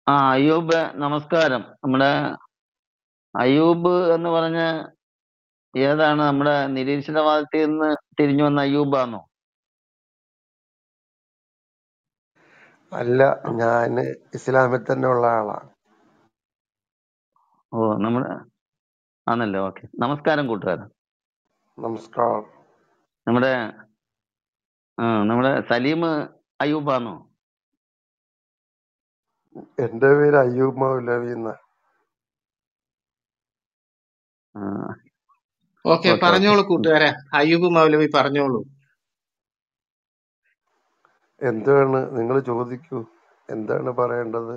ആ അയ്യൂബ് നമസ്കാരം നമ്മുടെ അയ്യൂബ് എന്ന് പറഞ്ഞ ഏതാണ് നമ്മുടെ നിരീശ്വരവാദത്തിൽ നിന്ന് തിരിഞ്ഞു വന്ന അയ്യൂബാണോ അല്ല ഞാന് ഇസ്ലാമിൽ തന്നെ ഉള്ള ആളാണ് ഓ നമ്മുടെ ആണല്ലേ ഓക്കെ നമസ്കാരം കൂട്ടുകാരൻ നമസ്കാരം നമ്മുടെ ആ നമ്മുടെ സലീം അയ്യൂബാണോ എന്റെ പേര് അയ്യൂബ് മൗലവി എന്ന ആ, ഓക്കെ ഓക്കെ ഓക്കെ പറഞ്ഞോളൂ കൂട്ടുകാരെ അയ്യൂബ് മൗലവി പറഞ്ഞോളൂ എന്താണ് നിങ്ങൾ ചോദിക്കൂ എന്താണ് പറയേണ്ടത്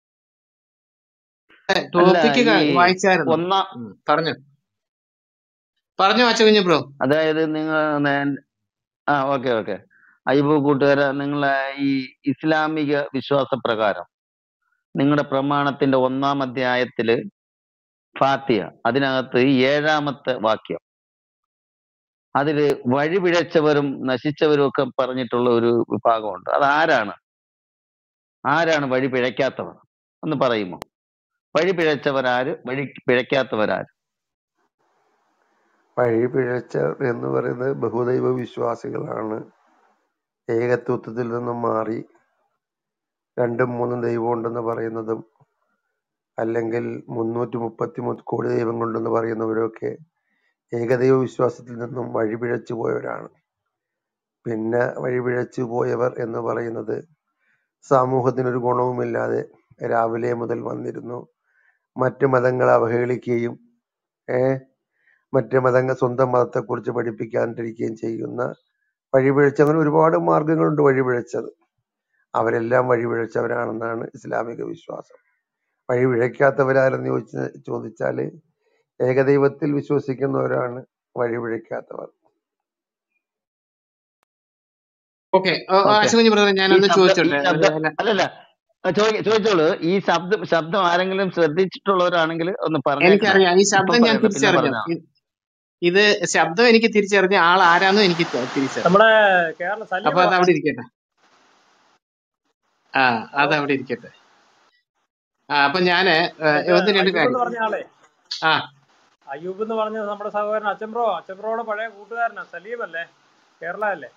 അല്ല ടോപ്പിക്ക് ഈ വായിച്ചായിരുന്നു ഒന്നാം ഉം, പറഞ്ഞു പറഞ്ഞു അച്ചുകുഞ്ഞു ബ്രോ അതായത് നിങ്ങൾ നേ- ആ ഓക്കെ ഓക്കെ അയ്യൂബ് കൂട്ടുകാര നിങ്ങളെ ഈ ഇസ്ലാമിക വിശ്വാസ പ്രകാരം നിങ്ങളുടെ പ്രമാണത്തിന്റെ ഒന്നാം അധ്യായത്തില് ഫാത്തിയ അതിനകത്ത് ഏഴാമത്തെ വാക്യം അതില് വഴിപിഴച്ചവരും നശിച്ചവരും ഒക്കെ പറഞ്ഞിട്ടുള്ള ഒരു വിഭാഗമുണ്ട് അത് ആരാണ് ആരാണ് വഴി പിഴയ്ക്കാത്തവർ ഒന്ന് പറയുമോ വഴി പിഴച്ചവരാര് വഴി പിഴയ്ക്കാത്തവരാര് വഴി പിഴച്ച എന്ന് പറയുന്നത് ബഹുദൈവ വിശ്വാസികളാണ് ഏകത്വത്തിൽ നിന്നും മാറി രണ്ടും മൂന്നും ദൈവം ഉണ്ടെന്ന് പറയുന്നതും അല്ലെങ്കിൽ മുന്നൂറ്റി മുപ്പത്തി മൂന്ന് കോടി ദൈവങ്ങളുണ്ടെന്ന് പറയുന്നവരൊക്കെ ഏകദൈവ വിശ്വാസത്തിൽ നിന്നും വഴിപിഴച്ചു പോയവരാണ് പിന്നെ വഴിപിഴച്ചു പോയവർ എന്ന് പറയുന്നത് സമൂഹത്തിനൊരു ഗുണവുമില്ലാതെ രാവിലെ മുതൽ വന്നിരുന്നു മറ്റ് മതങ്ങളെ അവഹേളിക്കുകയും ഏ മറ്റ് മതങ്ങൾ സ്വന്തം മതത്തെക്കുറിച്ച് പഠിപ്പിക്കാണ്ടിരിക്കുകയും ചെയ്യുന്ന വഴിപിഴച്ച അങ്ങനെ ഒരുപാട് മാർഗങ്ങളുണ്ട് വഴിപിഴച്ചത് അവരെല്ലാം വഴിപിഴച്ചവരാണെന്നാണ് ഇസ്ലാമിക വിശ്വാസം വഴിപിഴയ്ക്കാത്തവരാരെന്ന് ചോദിച്ച ചോദിച്ചാല് ഏകദൈവത്തിൽ വിശ്വസിക്കുന്നവരാണ് വഴിപിഴയ്ക്കാത്തവർ ഓക്കെ ഓക്കെ അച്ചുകുഞ്ഞു ബ്രദർ ഈ ഞാനൊന്ന് ശബ്ദം ഈ ചോദിച്ചോട്ടെ ഒരു ശബ്ദം അല്ല, അല്ലല്ല ആ, ചോദി- ചോദിച്ചോളൂ ഈ ശബ്ദം ശബ്ദം ആരെങ്കിലും ശ്രദ്ധിച്ചിട്ടുള്ളവരാണെങ്കിൽ ഒന്ന് പറഞ്ഞേക്കണേ എനിക്കറിയാം ഈ ഇപ്പൊ ശബ്ദം ഞാൻ പറയണ്ട പിന്നെ തിരിച്ചറിഞ്ഞു പറഞ്ഞാ ഇ- ഇത് ശബ്ദം എനിക്ക് തിരിച്ചറിഞ്ഞ ആൾ ആരാന്നും എനിക്ക് ത- തിരിച്ചറിഞ്ഞു നമ്മുടെ കേരള അപ്പൊ സലീമാ അത് അവിടെ ഇരിക്കട്ടെ ആ അത് അവിടെ ഇരിക്കട്ടെ ആ അപ്പൊ ഞാന് ഏ, മറ്റേ ഒന്ന് രണ്ട് അയ്യൂബ് എന്ന് കാര്യം പറഞ്ഞ ആളെ ആ അയ്യൂബ് എന്ന് പറഞ്ഞത് നമ്മുടെ സഹോദരൻ അച്ചംബ്രോ അച്ചംബ്രോയുടെ പഴയ കൂട്ടുകാരനാ സലീം അല്ലേ കേരള അല്ലേ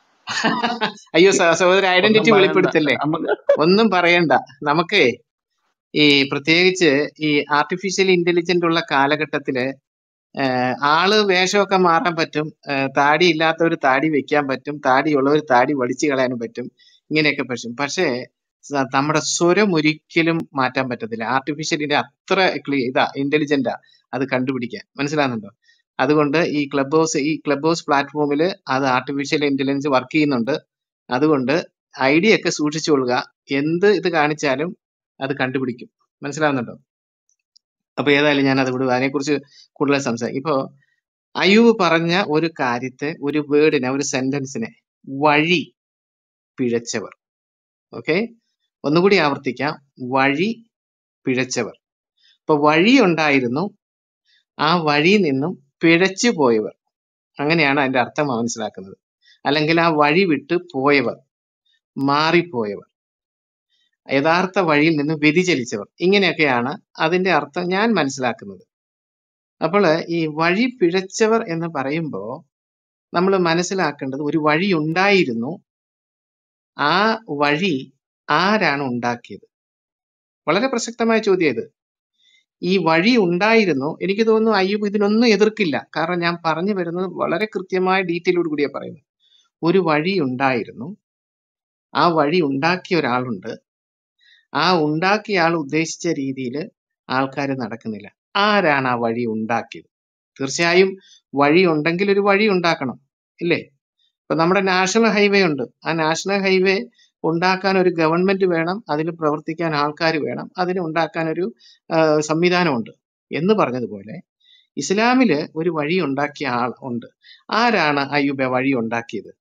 അയ്യോ സ- സഹോദര ഒന്നും ഐഡന്റിറ്റി പറയണ്ട വെളിപ്പെടുത്തല്ലേ നമുക്ക് ഒന്നും പറയണ്ട നമുക്കേ ഈ പ്രത്യേകിച്ച് ഈ ആർട്ടിഫിഷ്യൽ ഇന്റലിജന്റ് ഉള്ള കാലഘട്ടത്തില് ഏഹ് ആള് വേഷമൊക്കെ മാറാൻ പറ്റും ഏഹ് താടി ഇല്ലാത്തവർ താടി വെക്കാൻ പറ്റും താടിയുള്ളവർ താടി വടിച്ചു കളയാനും പറ്റും ഇങ്ങനെയൊക്കെ പറ്റും പക്ഷേ സ- നമ്മുടെ സ്വരം ഒരിക്കലും മാറ്റാൻ പറ്റത്തില്ല ആർട്ടിഫിഷ്യലിന്റെ അത്ര ക്ലി- ഇതാ ഇന്റലിജന്റാ അത് കണ്ടുപിടിക്കാൻ മനസ്സിലാകുന്നുണ്ടോ അതുകൊണ്ട് ഈ ക്ലബ് ഹൗസ് ഈ ക്ലബ് ഹൗസ് പ്ലാറ്റ്ഫോമിൽ അത് ആർട്ടിഫിഷ്യൽ ഇന്റലിജൻസ് വർക്ക് ചെയ്യുന്നുണ്ട് അതുകൊണ്ട് ഐഡിയ ഒക്കെ സൂക്ഷിച്ചുകൊള്ളുക എന്ത് ഇത് കാണിച്ചാലും അത് കണ്ടുപിടിക്കും മനസ്സിലാവുന്നുണ്ടോ അപ്പൊ ഏതായാലും ഞാൻ അത് വിടുക അതിനെക്കുറിച്ച് കൂടുതൽ സംസാരിക്കും ഇപ്പോ അയ്യൂബ് പറഞ്ഞ ഒരു കാര്യത്തെ ഒരു വേർഡിനെ ഒരു സെന്റൻസിനെ വഴി പിഴച്ചവർ ഓക്കെ ഒന്നുകൂടി ആവർത്തിക്കാം വഴി പിഴച്ചവർ ഇപ്പൊ വഴി ഉണ്ടായിരുന്നു ആ വഴിയിൽ നിന്നും പിഴച്ചു പോയവർ അങ്ങനെയാണ് അതിന്റെ അർത്ഥം മനസ്സിലാക്കുന്നത് അല്ലെങ്കിൽ ആ വഴി വിട്ട് പോയവർ മാറിപ്പോയവർ യഥാർത്ഥ വഴിയിൽ നിന്ന് വ്യതിചലിച്ചവർ ഇങ്ങനെയൊക്കെയാണ് അതിന്റെ അർത്ഥം ഞാൻ മനസ്സിലാക്കുന്നത് അപ്പോൾ ഈ വഴി പിഴച്ചവർ എന്ന് പറയുമ്പോൾ നമ്മൾ മനസ്സിലാക്കേണ്ടത് ഒരു വഴി ഉണ്ടായിരുന്നു ആ വഴി ആരാണ് ഉണ്ടാക്കിയത് വളരെ പ്രസക്തമായ ചോദ്യം ഇത് ഈ വഴി ഉണ്ടായിരുന്നു എനിക്ക് തോന്നുന്നു അയ്യൂബ് ഇതിനൊന്നും എതിർക്കില്ല കാരണം ഞാൻ പറഞ്ഞു വരുന്നത് വളരെ കൃത്യമായ ഡീറ്റെയിലോട് കൂടിയാ പറയുന്നത് ഒരു വഴി ഉണ്ടായിരുന്നു ആ വഴി ഉണ്ടാക്കിയ ഒരാളുണ്ട് ആ ഉണ്ടാക്കിയ ആൾ ഉദ്ദേശിച്ച രീതിയിൽ ആൾക്കാർ നടക്കുന്നില്ല ആരാണ് ആ വഴി ഉണ്ടാക്കിയത് തീർച്ചയായും വഴി ഉണ്ടെങ്കിൽ ഒരു വഴി ഉണ്ടാക്കണം ഇല്ലേ ഇപ്പൊ നമ്മുടെ നാഷണൽ ഹൈവേ ഉണ്ട് ആ നാഷണൽ ഹൈവേ ഉണ്ടാക്കാൻ ഒരു ഗവൺമെന്റ് വേണം അതിന് പ്രവർത്തിക്കാൻ ആൾക്കാർ വേണം അതിന് ഉണ്ടാക്കാൻ ഒരു ആ, സംവിധാനമുണ്ട് എന്ന് പറഞ്ഞതുപോലെ ഇസ്ലാമില് ഒരു വഴി ഉണ്ടാക്കിയ ആൾ ഉണ്ട് ആരാണ് അയ്യൂബെ വഴി ഉണ്ടാക്കിയത്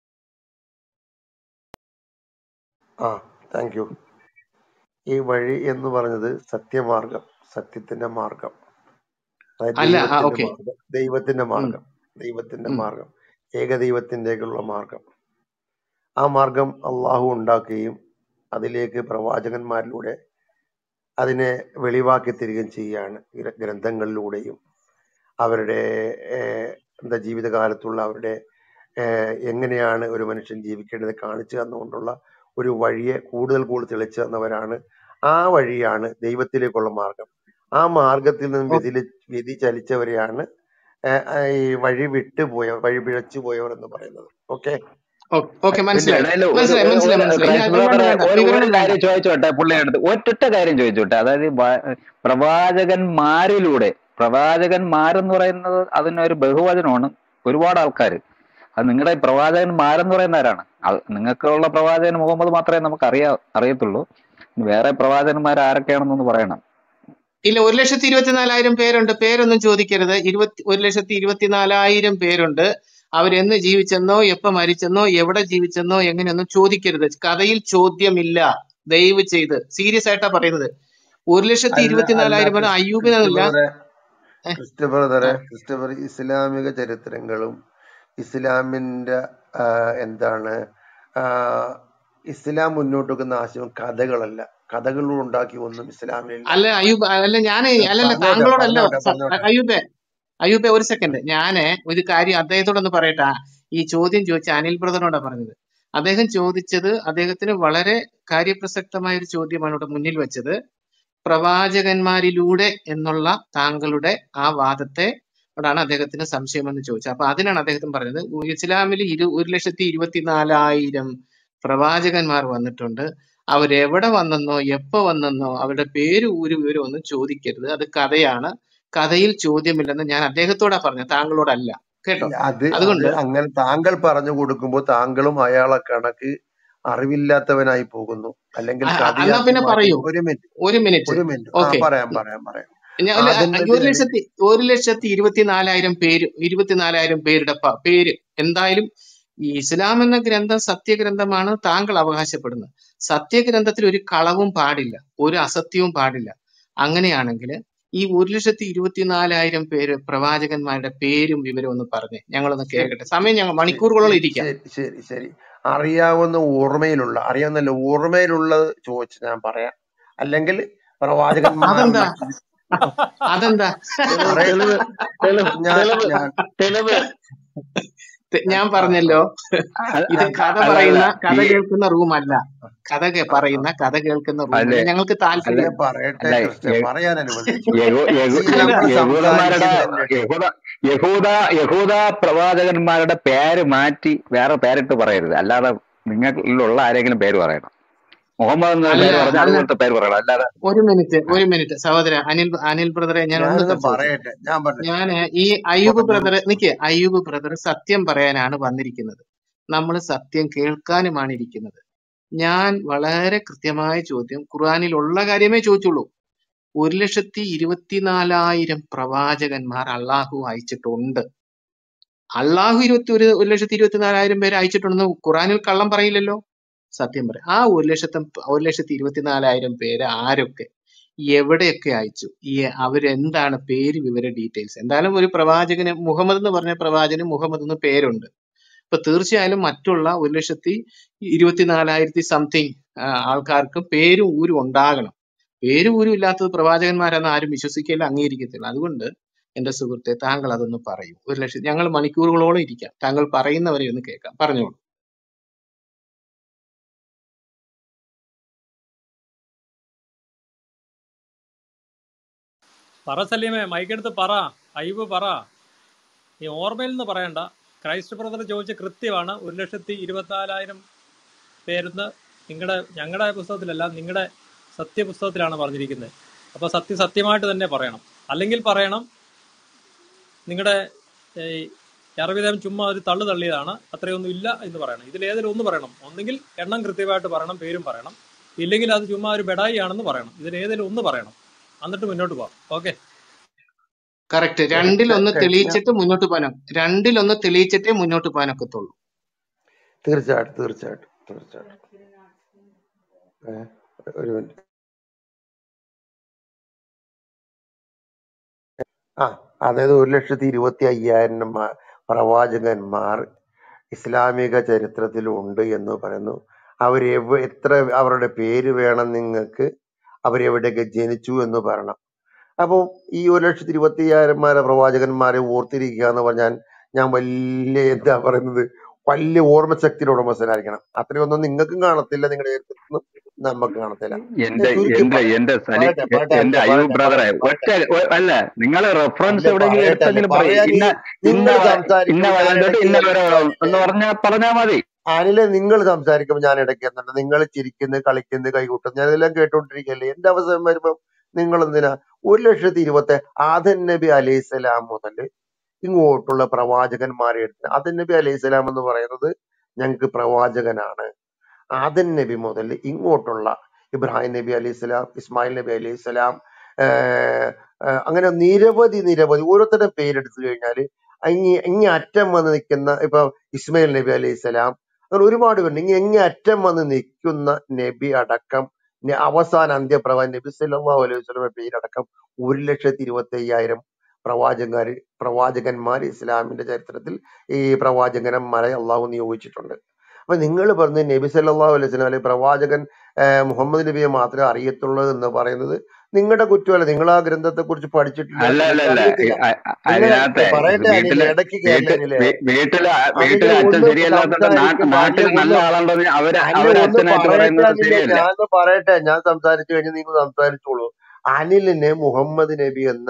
ആ താങ്ക് യു ഈ വഴി എന്ന് പറഞ്ഞത് സത്യമാർഗം സത്യത്തിന്റെ മാർഗം അതായത് അല്ല ആ ദൈവത്തിന്റെ ഓക്കെ മാർഗം ദൈവത്തിന്റെ ഉം മാർഗം ദൈവത്തിന്റെ ഉം മാർഗം ഏകദൈവത്തിൻ്റെക്കുള്ള മാർഗം ആ മാർഗം അള്ളാഹു ഉണ്ടാക്കുകയും അതിലേക്ക് പ്രവാചകന്മാരിലൂടെ അതിനെ വെളിവാക്കി തരികയും ചെയ്യുകയാണ് ഗ്ര- ഗ്രന്ഥങ്ങളിലൂടെയും അവരുടെ ഏഹ്, എന്താ ജീവിതകാലത്തുള്ള അവരുടെ ഏഹ്, എങ്ങനെയാണ് ഒരു മനുഷ്യൻ ജീവിക്കേണ്ടത് കാണിച്ചു തന്നുകൊണ്ടുള്ള ഒരു വഴിയെ കൂടുതൽ കൂടുതൽ തെളിച്ചു തന്നവരാണ് ആ വഴിയാണ് ദൈവത്തിലേക്കുള്ള മാർഗം ആ മാർഗത്തിൽ നിന്നും ഓ- വ്യതില വ്യതിചലിച്ചവരെയാണ് ഏഹ്, ഏഹ്, ഈ വഴി വിട്ടുപോയ വഴി പിഴച്ചു പോയവർ എന്ന് പറയുന്നത് ഓക്കെ ഓ- ഓക്കെ പിന്നെ മനസ്സിലായി ഇടയിൽ ഒരു മനസ്സിലായി ഒരു മനസ്സിലായി ഒരു മനസ്സിലായി ഇനി ക്രൈസ്റ്റ് അത് വേണ്ട ബ്രദറെ വേണ്ട ഒരു ഒരു വിവരണം വേണ്ട കാര്യം ചോദിച്ചോട്ടെ പുള്ളിയുടെ അടുത്ത് ഒറ്റൊറ്റ കാര്യം ചോദിച്ചോട്ടെ അതായത് വ- പ്രവാചകന്മാരിലൂടെ പ്രവാചകന്മാരെന്ന് പറയുന്നത് അതിനൊരു ബഹുവചനമാണ് ഒരുപാട് ആൾക്കാർ അത് നിങ്ങളുടെ ഈ പ്രവാചകന്മാരെന്ന് പറയുന്ന ആരാണ് അത് നിങ്ങൾക്കുള്ള പ്രവാചകൻ മുഹമ്മദ് മാത്രമേ നമുക്ക് അറിയാ അറിയത്തുള്ളൂ ഇനി വേറെ പ്രവാചകന്മാർ ആരൊക്കെയാണെന്നൊന്ന് പറയണം ഇല്ല ഒരു ലക്ഷത്തി ഇരുപത്തിനാലായിരം പേരുണ്ട് പേരൊന്നും ചോദിക്കരുത് ഇരുപത്തി ഒരു ലക്ഷത്തി ഇരുപത്തിനാലായിരം പേരുണ്ട് അവരെന്ന് ജീവിച്ചെന്നോ എപ്പോ മരിച്ചെന്നോ എവിടെ ജീവിച്ചെന്നോ എങ്ങനെയൊന്നും ചോദിക്കരുത് കഥയിൽ ചോദ്യമില്ല ദയവ് ചെയ്ത് സീരിയസ് ആയിട്ടാ പറയുന്നത് ഒരു ലക്ഷത്തി അല്ല അല്ല ഇരുപത്തിനാലായിരം പേര് ക്രിസ്- അയ്യൂബിനല്ല ക്രിസ്റ്റഫറെ ഏഹ്, ക്രിസ്റ്റഫറെ ആ. ക്രിസ്റ്റഫർ ഇസ്ലാമിക ചരിത്രങ്ങളും ഇസ്ലാമിന്റെ ആ, എന്താണ് ആ, ഇസ്ലാം മുന്നോട്ട് വെക്കുന്ന ആശയം കഥകളല്ല കഥകളിലൂടെ ഉണ്ടാക്കി ഒന്നും ഇസ്ലാമിലില്ല അല്ല അയ്യൂബ് അല്ല ഞാൻ ആ, അല്ലല്ല പറഞ്ഞോട്ടെ താങ്കളോടല്ലോ പറഞ്ഞോട്ടെ സ- പറഞ്ഞോട്ടെ അയ്യൂബേ അയ്യൂബേ ഒരു സെക്കൻഡ് ഞാന് ഒരു കാര്യം അദ്ദേഹത്തോടൊന്ന് പറയട്ടെ ഈ ചോദ്യം ചോദിച്ച അനിൽ ബ്രദറിനോടാ പറഞ്ഞത് അദ്ദേഹം ചോദിച്ചത് അദ്ദേഹത്തിന് വളരെ കാര്യപ്രസക്തമായ ഒരു ചോദ്യമാണ് ഇവിടെ മുന്നിൽ വെച്ചത് പ്രവാചകന്മാരിലൂടെ എന്നുള്ള താങ്കളുടെ ആ വാദത്തെ ോടാണ് അദ്ദേഹത്തിന് സംശയമെന്ന് ചോദിച്ചത് അപ്പൊ അതിനാണ് അദ്ദേഹം പറഞ്ഞത് ഉ- ഇസ്ലാമിൽ ഇരു ഒരു ലക്ഷത്തി ഇരുപത്തിനാലായിരം പ്രവാചകന്മാർ വന്നിട്ടുണ്ട് അവരെവിടെ വന്നെന്നോ എപ്പോ വന്നെന്നോ അവരുടെ പേര് ഊര് വിവരം ഒന്നും ചോദിക്കരുത് അത് കഥയാണ് കഥയിൽ ചോദ്യമില്ലെന്ന് ഞാൻ അദ്ദേഹത്തോടാ പറഞ്ഞത് താങ്കളോടല്ല കേട്ടോ ഇല്ല, അത് അത് അതുകൊണ്ട് അങ്ങനെ താങ്കൾ പറഞ്ഞു കൊടുക്കുമ്പോൾ താങ്കളും അയാളെ കണക്ക് അറിവില്ലാത്തവനായി പോകുന്നു അല്ലെങ്കിൽ അ- അ- എന്നാ കഥയാക്കി പിന്നെ മാറ്റി പറയൂ ഒരു മിനിറ്റ് ഒരു മിനിറ്റ് ഒരു മിനിറ്റ് ആ ഓക്കെ പറയാം പറയാം പറയാം ഞാൻ അല്ല, അതിന്റെ അ- ഒരു ലക്ഷത്തി ഒരു ലക്ഷത്തി ഇരുപത്തിനാലായിരം പേര് ഇരുപത്തിനാലായിരം പേരുടെ പ- പേര് എന്തായാലും ഈ ഇസ്ലാം എന്ന ഗ്രന്ഥം സത്യഗ്രന്ഥമാണ് താങ്കൾ അവകാശപ്പെടുന്നത് സത്യഗ്രന്ഥത്തിൽ ഒരു കളവും പാടില്ല ഒരു അസത്യവും പാടില്ല അങ്ങനെയാണെങ്കിൽ ഈ ഒരു ലക്ഷത്തി ഇരുപത്തിനാലായിരം പേര് പ്രവാചകന്മാരുടെ പേരും വിവരവും ഒന്ന് പറഞ്ഞേ ഞങ്ങളൊന്ന് ശരി കേൾക്കട്ടെ സമയം ഞങ്ങൾ ശരി മണിക്കൂറുകളോളം ശരി ഇരിക്കാം ശരി ശരി ശരി അറിയാവുന്ന ഓർമ്മയിലുള്ള അറിയാവുന്നല്ല ഓർമ്മയിലുള്ളത് ചോദിച്ച് ഞാൻ പറയാം അല്ലെങ്കിൽ പ്രവാചകന്മാരുടെ അതെന്താ അതെന്താ തെളിവ് പറയട്ടെ തെളിവ് തെളിവ് ഞാൻ തെളിവ് ഞാൻ തെളിവ് തെ- ഞാൻ ആ, ആ, പറഞ്ഞല്ലോ അ- ഇത് അ- കഥ അല്ലല്ല പറയുന്ന കഥ ഈ കേൾക്കുന്ന റൂമല്ല കഥ കേ- ആ, ആ. പറയുന്ന കഥ കേൾക്കുന്ന അല്ലെ റൂമല്ല ഞങ്ങൾക്ക് അല്ല താല്പര്യം ഞാൻ പറയട്ടെ അല്ല ക്രിസ്റ്റ യ- പറയാൻ അനുവദിച്ചു യഹൂ യഹൂ ഈ അല്ലല്ല നമ്മൾ യഹൂദന്മാരുടെ സംസാരിക്കുന്നതിന്റെ യഹൂദ യഹൂദ യഹൂദ പ്രവാചകന്മാരുടെ പേര് മാറ്റി വേറെ പേരിട്ട് പറയരുത് അല്ലാതെ നിങ്ങളിലുള്ള ആരെങ്കിലും പേര് പറയണം മുഹമ്മദ് എന്ന അല്ല പേര് പറഞ്ഞാൽ അല്ല അതുപോലത്തെ പേര് പറയണം അല്ലാതെ ഒരു മിനിറ്റ് ഒരു മിനിറ്റ് സഹോദര അനിൽ അനിൽ ബ്രദറെ ഞാൻ ഒന്ന് ഞാനൊന്ന് ചോദിച്ചോട്ടെ പറയട്ടെ ഞാൻ പറഞ്ഞു ഞാന് ഈ അയ്യൂബ് പോട്ടെ ബ്രദർ നിക്ക് അയ്യൂബ് ബ്രദർ സത്യം പറയാനാണ് വന്നിരിക്കുന്നത് നമ്മൾ സത്യം കേൾക്കാനുമാണ് ഇരിക്കുന്നത് ഞാൻ വളരെ കൃത്യമായ ചോദ്യം ഖുർആനിൽ ഉള്ള കാര്യമേ ചോദിച്ചുള്ളൂ ഒരു ലക്ഷത്തി ഇരുപത്തിനാലായിരം പ്രവാചകന്മാർ അള്ളാഹു അയച്ചിട്ടുണ്ട് അള്ളാഹു ഇരുപത്തി ഒരു ഒരു ലക്ഷത്തി ഇരുപത്തിനാലായിരം പേര് അയച്ചിട്ടുണ്ടെന്ന് ഖുറാനിൽ കള്ളം പറയില്ലല്ലോ സത്യം പറയാം ആ ഒരു ലക്ഷത്തി ഒരു ലക്ഷത്തി ഇരുപത്തിനാലായിരം പേര് ആരൊക്കെ എവിടെയൊക്കെ അയച്ചു ഈ അവരെന്താണ് പേര് വിവര ഡീറ്റെയിൽസ് എന്തായാലും ഒരു പ്രവാചകന് മുഹമ്മദ് എന്ന് പറഞ്ഞ പ്രവാചകന് മുഹമ്മദ് എന്ന് പേരുണ്ട് അപ്പൊ തീർച്ചയായും മറ്റുള്ള ഒരു ലക്ഷത്തി ഇരുപത്തിനാലായിരത്തി സംതിങ് ആൾക്കാർക്ക് പേരും ഊരും ഉണ്ടാകണം പേരും ഊരും ഇല്ലാത്തത് പ്രവാചകന്മാരെന്ന് ആരും വിശ്വസിക്കില്ല അംഗീകരിക്കത്തില്ല അതുകൊണ്ട് എന്റെ സുഹൃത്തെ താങ്കൾ അതൊന്ന് പറയൂ ഒരു ലക്ഷം ഞങ്ങൾ മണിക്കൂറുകളോളം ഇരിക്കാം താങ്കൾ പറയുന്നവരെ ഒന്ന് കേൾക്കാം പറഞ്ഞോളൂ പറ സലീമേ മൈക്കെടുത്ത് പറ അയ്യൂബ് പറ ഈ ഓർമ്മയിൽ നിന്ന് പറയണ്ട ക്രൈസ്റ്റ് ബ്രദർ ചോദിച്ച കൃത്യമാണ് ഒരു ലക്ഷത്തി ഇരുപത്തിനാലായിരം പേരെന്ന് നിങ്ങളുടെ ഞങ്ങളുടെ പുസ്തകത്തിലല്ല നിങ്ങളുടെ സത്യപുസ്തകത്തിലാണ് പറഞ്ഞിരിക്കുന്നത് അപ്പോൾ സത്യം സത്യമായിട്ട് തന്നെ പറയണം അല്ലെങ്കിൽ പറയണം നിങ്ങളുടെ ഈ അറബിദേവൻ ചുമ്മാ ഒരു തള്ളു തള്ളിയതാണ് അത്രയൊന്നും ഇല്ല എന്ന് പറയണം ഇതിൽ ഏതെങ്കിലും ഒന്ന് പറയണം ഒന്നെങ്കിൽ എണ്ണം കൃത്യമായിട്ട് പറയണം പേരും പറയണം ഇല്ലെങ്കിൽ അത് ചുമ്മാ ഒരു ബെഡായി ആണെന്ന് പറയണം ഇതിൽ ഏതെങ്കിലും ഒന്ന് പറയണം എന്നിട്ട് മുന്നോട്ട് പോവാം ഓക്കെ കറക്റ്റ് ശരി രണ്ടിലൊന്ന് ക- ക- തെളിയിച്ചിട്ട് മുന്നോട്ട് പോകാൻ രണ്ടിലൊന്ന് തെളിയിച്ചിട്ടേ മുന്നോട്ട് പോകാനൊക്കത്തുള്ളൂ തീർച്ചയായിട്ടും തീർച്ചയായിട്ടും തീർച്ചയായിട്ടും ഏ, ഒരു മിനിറ്റ് ആ അതായത് ഒരു ലക്ഷത്തി ഇരുപത്തി അയ്യായിരം മ- പ്രവാചകന്മാർ ഇസ്ലാമിക ചരിത്രത്തിലുണ്ട് എന്ന് പറയുന്നു അവർ എത്ര അവരുടെ പേര് വേണം നിങ്ങൾക്ക് അവരെവിടെയൊക്കെ ജനിച്ചു എന്ന് പറയണം അപ്പോൾ ഈ ഒരു ലക്ഷത്തി ഇരുപത്തി അയ്യായിരന്മാരെ പ്രവാചകന്മാരെ ഓർത്തിരിക്കുക എന്ന് പറഞ്ഞാൽ ഞാൻ വലിയ എന്താ പറയുന്നത് വലിയ ഓർമ്മശക്തിയുടെ ഉടമസ്ഥനായിരിക്കണം അത്രയൊന്നും നിങ്ങൾക്കും കാണത്തില്ല നിങ്ങളുടെ ചരിത്രത്തിലും നമുക്ക് കാണത്തില്ല ഞാൻ എന്റെ ചുരുക്കി എന്റെ പറയാം എന്റെ സലി പറയട്ടെ പറയട്ടെ എന്റെ അല്ല അയ്യൂബ് പറയട്ടെ ബ്രദറെ പറയട്ടെ ഒറ്റ പറയട്ടെ ഒ- അല്ല നിങ്ങൾ റെഫറൻസ് അല്ല എവിടെയെങ്കിലും പറയട്ടെ അല്ല എടുത്തെങ്കിലും പറയും പറയാൻ ഇന്ന ഈ ഇന്ന നിങ്ങൾ വ- ഇന്ന സംസാരിക്കുമ്പോൾ ഞാൻ വഴി തൊട്ട് ഇടയ്ക്ക് ഇന്ന കയറി വരെ സംസാരിക്കല്ലേ എന്ന് പറഞ്ഞാ പറഞ്ഞാ മതി അനിലെ നിങ്ങൾ സംസാരിക്കുമ്പോൾ ഞാൻ ഇടയ്ക്ക് എന്നിട്ട് നിങ്ങൾ ചിരിക്കുന്നു കളിക്കുന്നു കൈകൊട്ടുന്നു ഞാൻ ഇതെല്ലാം കേട്ടോണ്ടിരിക്കല്ലേ എന്റെ അവസരം വരുമ്പോ നിങ്ങൾ എന്തിനാ ഒരു ലക്ഷത്തി ഇരുപത്തി ആദൻ നബി അലൈഹി സ്വലാം മുതൽ ഇങ്ങോട്ടുള്ള പ്രവാചകന്മാരെ എടുത്ത് ആദൻ നബി അലൈഹി സ്വലാം എന്ന് പറയുന്നത് ഞങ്ങൾക്ക് പ്രവാചകനാണ് ആദൻ നബി മുതൽ ഇങ്ങോട്ടുള്ള ഇബ്രാഹിം നബി അലൈഹി സ്വലാം ഇസ്മായിൽ നബി അലൈഹി സ്വലാം അങ്ങനെ നിരവധി നിരവധി ഓരോരുത്തരുടെ പേരെടുത്തു കഴിഞ്ഞാൽ ഇങ്ങി ഇങ്ങി അറ്റം വന്ന് നിൽക്കുന്ന ഇപ്പൊ ഇസ്മായിൽ നബി അലൈഹി സ്വലാം അങ്ങനെ ഒരുപാട് പേരുണ്ട് ഇങ്ങി എങ്ങി അറ്റം വന്ന് നിൽക്കുന്ന നബി അടക്കം ന- അവസാന അന്ത്യപ്രവ നബി സല്ലല്ലാഹു അലൈഹി വസല്ലമ പേരടക്കം ഒരു ലക്ഷത്തി ഇരുപത്തി അയ്യായിരം പ്രവാചകന്മാര് പ്രവാചകന്മാർ ഇസ്ലാമിന്റെ ചരിത്രത്തിൽ ഈ പ്രവാചകന്മാരെ അള്ളാഹു നിയോഗിച്ചിട്ടുണ്ട് അപ്പൊ നിങ്ങൾ പറഞ്ഞ നബി സല്ലല്ലാഹു അലൈഹി വസല്ലം അല്ലെങ്കിൽ പ്രവാചകൻ ആഹ് മുഹമ്മദ് നബിയെ മാത്രമേ അറിയത്തുള്ളൂ എന്ന് പറയുന്നത് നിങ്ങളുടെ കുറ്റമല്ല നിങ്ങൾ ആ ഗ്രന്ഥത്തെ കുറിച്ച് പഠിച്ചിട്ടില്ല അല്ല അല്ല നിങ്ങൾക്ക് അല്ല അറിയത്തില്ല അ- അ- നിങ്ങൾ അതിനകത്തെ പറയട്ടെ അനിലെ വീട്ടില് ഇടയ്ക്ക് കയറില്ല വീട്ട് അനിലെ വീ- വീട്ടില് അനിലെ വീട്ടില് അച്ഛൻ ഒന്ന് ശരിയല്ലാത്തോണ്ട് നാ- സംസാരിക്കുമ്പോ നാട്ടിൽ അനിലെ നല്ല ഒന്ന് ആളുണ്ടെന്ന് അവര് അനിലെ അവര് ഒന്ന് അച്ഛനായിട്ട് പറയട്ടെ പറയുന്നത് അനിലെ ശരിയല്ല ഞാൻ പറയട്ടെ ഞാൻ സംസാരിച്ചു കഴിഞ്ഞ് നിങ്ങൾ സംസാരിച്ചോളൂ അനിലിനെ മുഹമ്മദ് നബി എന്ന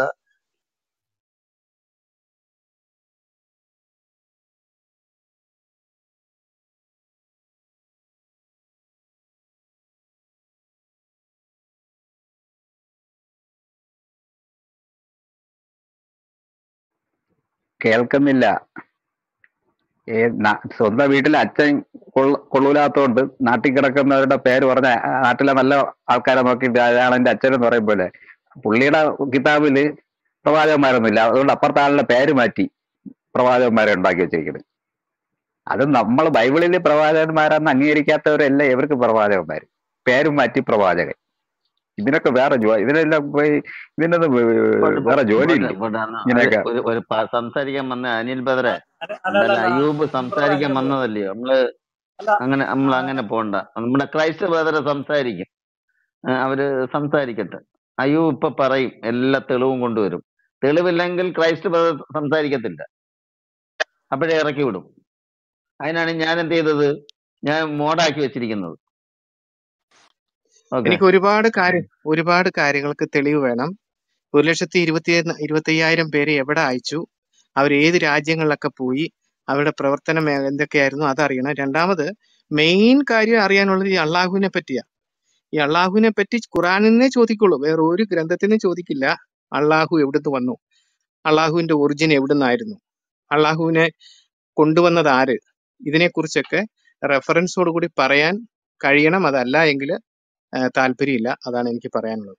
കേൾക്കുന്നില്ല ഏ ന- സ്വന്തം വീട്ടിലെ അച്ഛൻ കൊള്ള കൊള്ളൂലാത്തോണ്ട് നാട്ടിൽ കിടക്കുന്നവരുടെ പേര് പറഞ്ഞ ആ നാട്ടിലെ നല്ല ആൾക്കാരെ നോക്കിയിട്ട് അയാൾ എന്റെ അച്ഛൻ എന്ന് പറയും പോലെ പുള്ളിയുടെ കിതാബില് പ്രവാചകന്മാരൊന്നുമില്ല അതുകൊണ്ട് അപ്പുറത്തെ ആളുടെ പേര് മാറ്റി പ്രവാചകന്മാരെ ഉണ്ടാക്കി വെച്ചിരിക്കുന്നത് അത് നമ്മൾ ബൈബിളിൽ പ്രവാചകന്മാരെന്ന് അംഗീകരിക്കാത്തവരല്ല ഇവർക്ക് പ്രവാചകന്മാർ പേരും മാറ്റി പ്രവാചകൻ ഇതിനൊക്കെ വേറെ ജോ ഇതിനെല്ലാം പോയി ഇതിനൊന്നും പോട്ടെ വേറെ പോട്ടെ ജോലിയില്ലേ പോട്ടെ അന്ന് അത് ഇങ്ങനെയൊക്കെ ഒരു ഒരു പ- സംസാരിക്കാൻ വന്ന അനിൽ ബദറെ അല്ല അല്ല അല്ല എന്തായാലും അയ്യൂബ് ബ്രദറെ സംസാരിക്കാൻ അങ്ങനെ പോ- വന്നതല്ലയോ നമ്മള് അല്ല അങ്ങനെ നമ്മൾ ആ, അങ്ങനെ പോണ്ട നമ്മുടെ ക്രൈസ്റ്റ് ബദറെ സംസാരിക്കും ആ, അവര് സംസാരിക്കട്ടെ അയ്യൂബ് ഇപ്പൊ പറയും എല്ലാ തെളിവും കൊണ്ടുവരും തെളിവില്ലെങ്കിൽ ക്രൈസ്റ്റ് ബദർ സംസാരിക്കത്തില്ല അപ്പോഴേ ഇറക്കി വിടും അതിനാണ് ഞാൻ എന്ത് ചെയ്തത് ഞാൻ മോഡാക്കി വെച്ചിരിക്കുന്നത് ഓക്കെ എനിക്ക് ഒരുപാട് കാര്യം ഒരുപാട് കാര്യങ്ങൾക്ക് തെളിവ് വേണം ഒരു ലക്ഷത്തി ഇരുപത്തി ഇരുപത്തി അയ്യായിരം പേര് എവിടെ അയച്ചു അവർ ഏത് രാജ്യങ്ങളിലൊക്കെ പോയി അവരുടെ പ്രവർത്തനം ഏ- എന്തൊക്കെയായിരുന്നു അതറിയണം രണ്ടാമത് മെയിൻ കാര്യം അറിയാനുള്ളത് ഈ അള്ളാഹുവിനെ പറ്റിയാ ഈ അള്ളാഹുവിനെ പറ്റി ഖുറാനിനെ ചോദിക്കുള്ളൂ വേറെ ഒരു ഗ്രന്ഥത്തിനും ചോദിക്കില്ല അള്ളാഹു എവിടുന്ന് വന്നു അള്ളാഹുവിന്റെ ഒറിജിൻ എവിടുന്നായിരുന്നു അള്ളാഹുവിനെ കൊണ്ടുവന്നത് ആര് ഇതിനെക്കുറിച്ചൊക്കെ റെഫറൻസോട് കൂടി പറയാൻ കഴിയണം അതല്ല എങ്കിൽ താല്പര്യമില്ല അതാണ് എനിക്ക് പറയാനുള്ളത്